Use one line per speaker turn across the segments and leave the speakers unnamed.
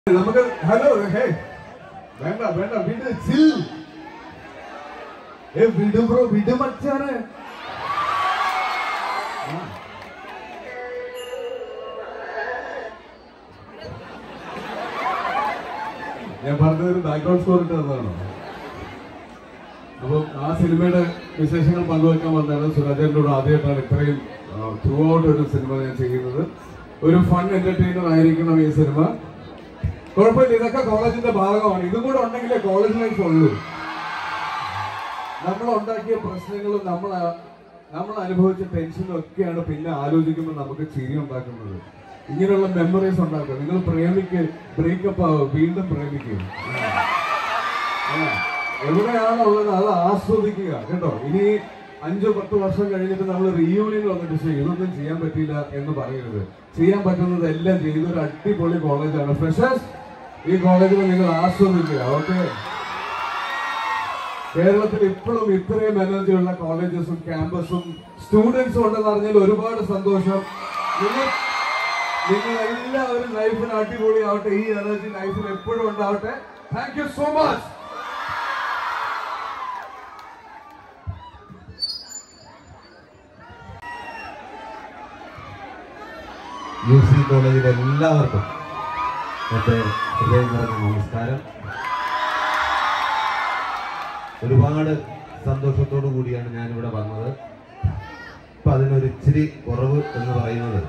നമുക്ക് hello hey വേണ്ട വേണ്ട വിട് ചിൽ ഏ വിട് ബ്രോ വിട് മച്ചാണ് ആ. ഞാൻ പറഞ്ഞത് ബാക്ക്ഗ്രൗണ്ട് സ്കോർ ഇട്ട് തന്നതാണോ അപ്പം ആ സിനിമയുടെ വിശേഷങ്ങൾ പങ്കുവെക്കാൻ വന്നതാണ് സുരാജേന്റെ കൂടെ ആദ്യമായിട്ടാണ് ഇത്രയും ത്രൂ ഔട്ട് ഒരു സിനിമ ഞാൻ ചെയ്യുന്നത് ഒരു ഫൺ എന്റർടൈനർ ആയിരിക്കണം ഈ സിനിമ കുഴപ്പമില്ല ഇതൊക്കെ കോളേജിന്റെ ഭാഗമാണ് ഇതും കൂടെ ഉണ്ടെങ്കിലേ കോളേജ് ലൈഫ് ഉള്ളൂ നമ്മൾ ഉണ്ടാക്കിയ പ്രശ്നങ്ങളും നമ്മൾ നമ്മൾ അനുഭവിച്ച ടെൻഷനും ഒക്കെയാണ് പിന്നെ ആലോചിക്കുമ്പോൾ നമുക്ക് ചിരി ഉണ്ടാക്കുന്നത് ഇങ്ങനെയുള്ള മെമ്മറീസ് ഉണ്ടാക്കുക നിങ്ങൾ പ്രേമിക്ക് ബ്രേക്കപ്പ് ആവും വീണ്ടും പ്രേമിക്കുക ആ. എവിടെയാണോ ഉള്ളത് അത് ആസ്വദിക്കുക കേട്ടോ ഇനി അഞ്ചോ പത്ത് വർഷം കഴിഞ്ഞിട്ട് നമ്മൾ റീയൂണിയൻ വന്നിട്ട് ശരി ഇതൊന്നും ചെയ്യാൻ പറ്റിയില്ല എന്ന് പറയരുത് ചെയ്യാൻ പറ്റുന്നത് എല്ലാം ചെയ്ത് ഒരു അടിപൊളി കോളേജാണ് ഫ്രഷേഴ്സ് ഈ കോളേജിൽ നിങ്ങൾ ആസ്വദിക്കുക ഓക്കെ കേരളത്തിൽ ഇപ്പോഴും ഇത്രയും എനർജി ഉള്ള കോളേജസും ക്യാമ്പസും സ്റ്റുഡൻസും ഉണ്ടെന്ന് അറിഞ്ഞാൽ ഒരുപാട് സന്തോഷം നിങ്ങൾ നിങ്ങൾ എല്ലാവരും ലൈഫിന് അടിപൊളിയാവട്ടെ ഈ എനർജി ലൈഫിൽ എപ്പോഴും ഉണ്ടാവട്ടെ thank you so much
U C കോളേജിലെ എല്ലാവർക്കും എന്റെ ഹൃദയം നിറഞ്ഞ നമസ്കാരം ഒരുപാട് സന്തോഷത്തോടു കൂടിയാണ് ഞാനിവിടെ വന്നത് ഇപ്പൊ അതിനൊരു ഇച്ചിരി കുറവ് എന്ന് പറയുന്നത്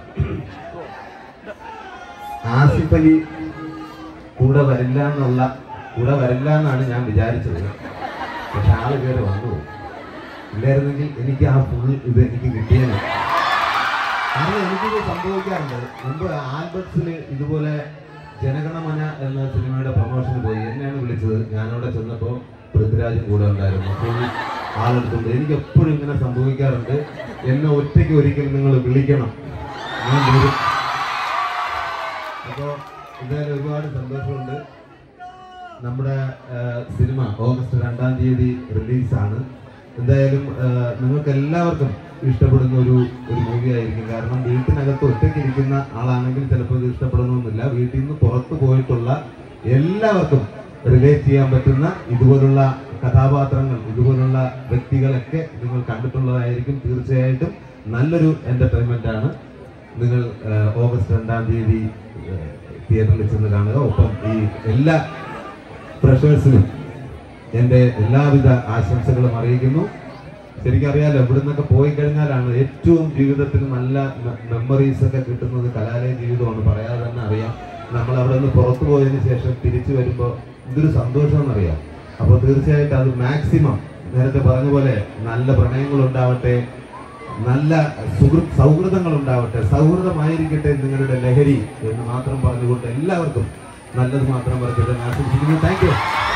ആസിഫ് അലി കൂടെ വരില്ല എന്നുള്ള കൂടെ വരില്ല എന്നാണ് ഞാൻ വിചാരിച്ചത് പക്ഷെ ആള് കയറി വന്നു ഇല്ലായിരുന്നെങ്കിൽ എനിക്ക് ആ ഫുൾ ഇത് എനിക്ക് കിട്ടിയേനെ കാരണം എനിക്കിത് സംഭവിക്കാറുണ്ട് മുമ്പ് ആൽബർട്സിൽ ഇതുപോലെ ജനഗണമന എന്ന സിനിമയുടെ പ്രൊമോഷന് പോയി എന്നെയാണ് വിളിച്ചത് ഞാനവിടെ ചെന്നപ്പോൾ പൃഥ്വിരാജും കൂടെ ഉണ്ടായിരുന്നു ഫുൾ ആളെടുത്തുണ്ട് എനിക്ക് എപ്പോഴും ഇങ്ങനെ സംഭവിക്കാറുണ്ട് എന്നെ ഒറ്റയ്ക്ക് ഒരിക്കൽ നിങ്ങൾ വിളിക്കണം ഞാൻ വരും അപ്പോൾ എന്തായാലും ഒരുപാട് സന്തോഷമുണ്ട് നമ്മുടെ ആ, സിനിമ ഓഗസ്റ്റ് രണ്ടാം തീയതി റിലീസാണ് എന്തായാലും ആ, നിങ്ങൾക്ക് എല്ലാവർക്കും ഇഷ്ടപ്പെടുന്ന ഒരു ഒരു മൂവി ആയിരിക്കും കാരണം വീട്ടിനകത്ത് ഒറ്റയ്ക്ക് ഇരിക്കുന്ന ആളാണെങ്കിൽ ചിലപ്പോൾ ഇത് ഇഷ്ടപ്പെടണമെന്നില്ല വീട്ടിൽ നിന്ന് പുറത്തു പോയിട്ടുള്ള എല്ലാവർക്കും റിലേറ്റ് ചെയ്യാൻ പറ്റുന്ന ഇതുപോലുള്ള കഥാപാത്രങ്ങൾ ഇതുപോലുള്ള വ്യക്തികളൊക്കെ നിങ്ങൾ കണ്ടിട്ടുള്ളതായിരിക്കും തീർച്ചയായിട്ടും നല്ലൊരു എന്റർടൈൻമെന്റ് ആണ് നിങ്ങൾ ആ, ഓഗസ്റ്റ് രണ്ടാം തീയതി ആ, തിയേറ്ററിൽ ചെന്ന് കാണുക ഒപ്പം ഈ എല്ലാ ഫ്രഷേഴ്സിനും എൻ്റെ എല്ലാവിധ ആശംസകളും അറിയിക്കുന്നു ശരിക്കറിയാലോ ഇവിടുന്നൊക്കെ പോയി കഴിഞ്ഞാലാണ് ഏറ്റവും ജീവിതത്തിൽ നല്ല മെമ്മറീസ് ഒക്കെ കിട്ടുന്നത് കലാലയ ജീവിതമാണ് പറയാതെ തന്നെ അറിയാം നമ്മൾ അവിടെ നിന്ന് പുറത്തു പോയതിനു ശേഷം തിരിച്ചു വരുമ്പോൾ ഇതൊരു സന്തോഷമെന്നറിയാം അപ്പോൾ തീർച്ചയായിട്ടും അത് മാക്സിമം നേരത്തെ പറഞ്ഞ പോലെ നല്ല പ്രണയങ്ങൾ ഉണ്ടാവട്ടെ നല്ല സുഹൃത്ത് സൗഹൃദങ്ങൾ ഉണ്ടാവട്ടെ സൗഹൃദമായിരിക്കട്ടെ നിങ്ങളുടെ ലഹരി എന്ന് മാത്രം പറഞ്ഞുകൊണ്ട് എല്ലാവർക്കും നല്ലത് മാത്രം പറഞ്ഞിട്ട് ആശംസിക്കുന്നു താങ്ക് യു